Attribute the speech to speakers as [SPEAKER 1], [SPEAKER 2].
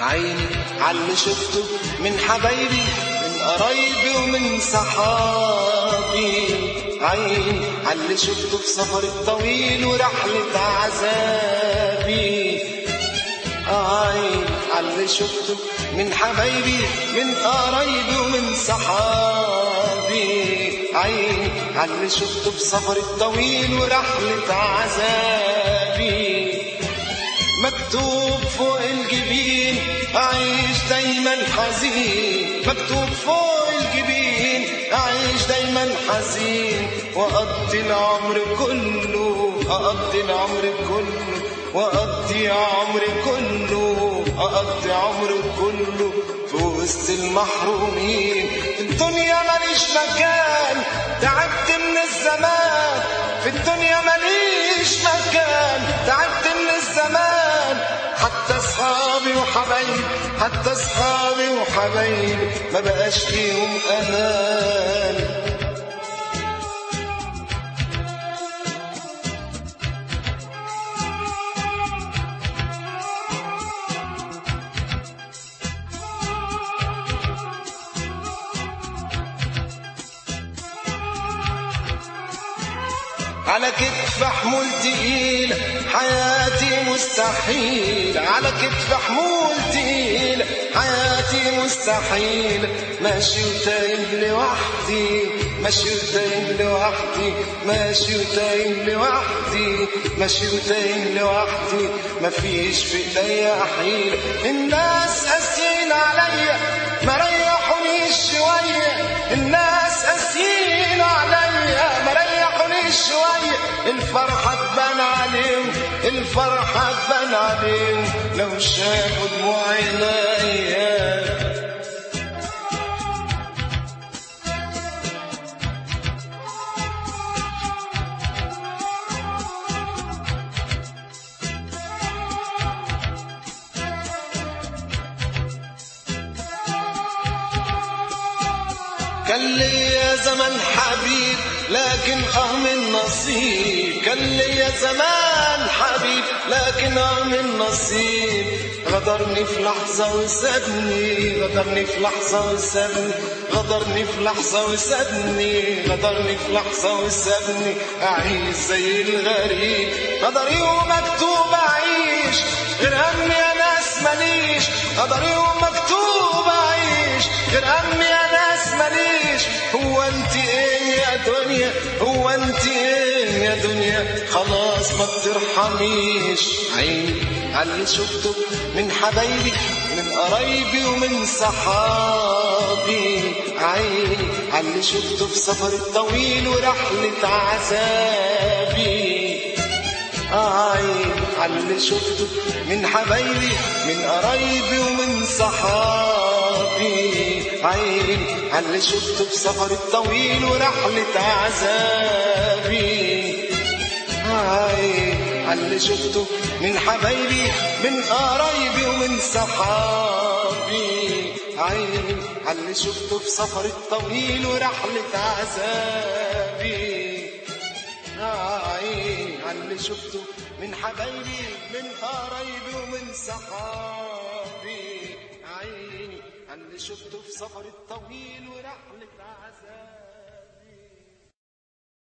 [SPEAKER 1] عيني عاللي شفته من حبايبي من قرايبي ومن صحابي عيني عاللي شفته في سفر الطويل ورحلة عذابي عين عاللي شفته من حبايبي من قرايبي ومن صحابي عين عاللي شفته في سفر الطويل ورحلة عذابي مكتوب فوق الجبين أعيش دايما حزين مكتوب فوق الجبين أعيش دايما حزين وأقضي العمر كله أقضي العمر كله وأقضي عمري كله أقضي عمري كله في وسط المحرومين في الدنيا ماليش مكان تعبت من الزمان في الدنيا ماليش مكان تعبت من الزمان حتى اصحابي وحبايبي حتى اصحابي وحبايبي ما بقاش فيهم امان على كتف حمول تقيل حياتي مستحيل على كتف حمول تقيل حياتي مستحيل ماشي وتايه لوحدي ماشي وتايه لوحدي ماشي وتايه لوحدي ماشي وتايه لوحدي مفيش في ايديا حيل الناس قاسيين عليا ما ريحونيش شويه الناس قاسيين عليا ما ريحونيش شويه الفرحه تبان عليهم الفرحه تبان عليهم لو شافوا دموع عينيا كان ليا زمن حبيب لكن اه من نصيب كان ليا زمان حبيب لكن اه من نصيب غدرني في لحظة وسابني غدرني في لحظة وسابني غدرني في لحظة وسابني غدرني في لحظة وسابني أعيش زي الغريب غدري ومكتوب أعيش غير همي يا ناس ماليش غدري ومكتوب أعيش غير همي يا ناس ماليش هو انت ايه يا دنيا هو انت ايه يا دنيا خلاص ما بترحميش عيني على اللي شفته من حبايبي من قرايبي ومن صحابي عيني على اللي شفته في سفر الطويل ورحلة عذابي عين على اللي شفته من حبايبي من قرايبي ومن صحابي عين على اللي شفته في سفر الطويل ورحلة عذابي عين على اللي شفته من حبايبي من قرايبي ومن صحابي عين على اللي شفته في سفر الطويل ورحلة عذابي عين على اللي شفته من حبايبي من قرايبي ومن صحابي عيني على اللي شفته في سفر الطويل ورحلة عذاب